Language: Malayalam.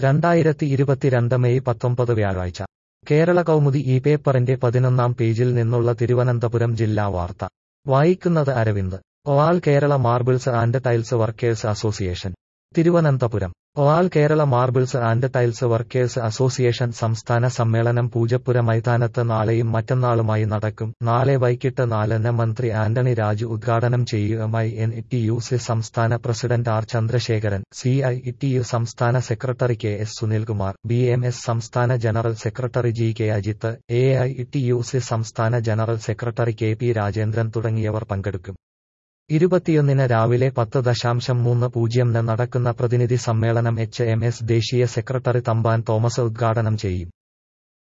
രണ്ടായിരത്തി ഇരുപത്തിരണ്ട് മെയ് പത്തൊമ്പത് വ്യാഴാഴ്ച കേരള കൗമുദി ഈ പേപ്പറിന്റെ പതിനൊന്നാം പേജിൽ നിന്നുള്ള തിരുവനന്തപുരം ജില്ലാ വാർത്ത വായിക്കുന്നത് Aravind all Kerala marbles and tiles workers association Thiruvananthapuram all Kerala marbles and tiles workers association സംസ്ഥാന സമ്മേളനം പൂജപ്പുര മൈതാനത്ത് നാളെയും മറ്റന്നാളുമായി നടക്കും നാളെ വൈകിട്ട് നാലിന് മന്ത്രി ആന്റണി രാജു ഉദ്ഘാടനം ചെയ്യുകയുമായി എൻ ടി യു സി സംസ്ഥാന പ്രസിഡന്റ് R Chandrasekharan C I T U സംസ്ഥാന സെക്രട്ടറി K S Sunilkumar B M S സംസ്ഥാന general secretary G K Ajith A I T U C സംസ്ഥാന general secretary K P Rajendran തുടങ്ങിയവർ പങ്കെടുക്കും ഇരുപത്തിയൊന്നിന് രാവിലെ പത്ത് ദശാംശം മൂന്ന് പൂജ്യംന് നടക്കുന്ന പ്രതിനിധി സമ്മേളനം എച്ച് എം എസ് ദേശീയ സെക്രട്ടറി തമ്പാൻ തോമസ് ഉദ്ഘാടനം ചെയ്യും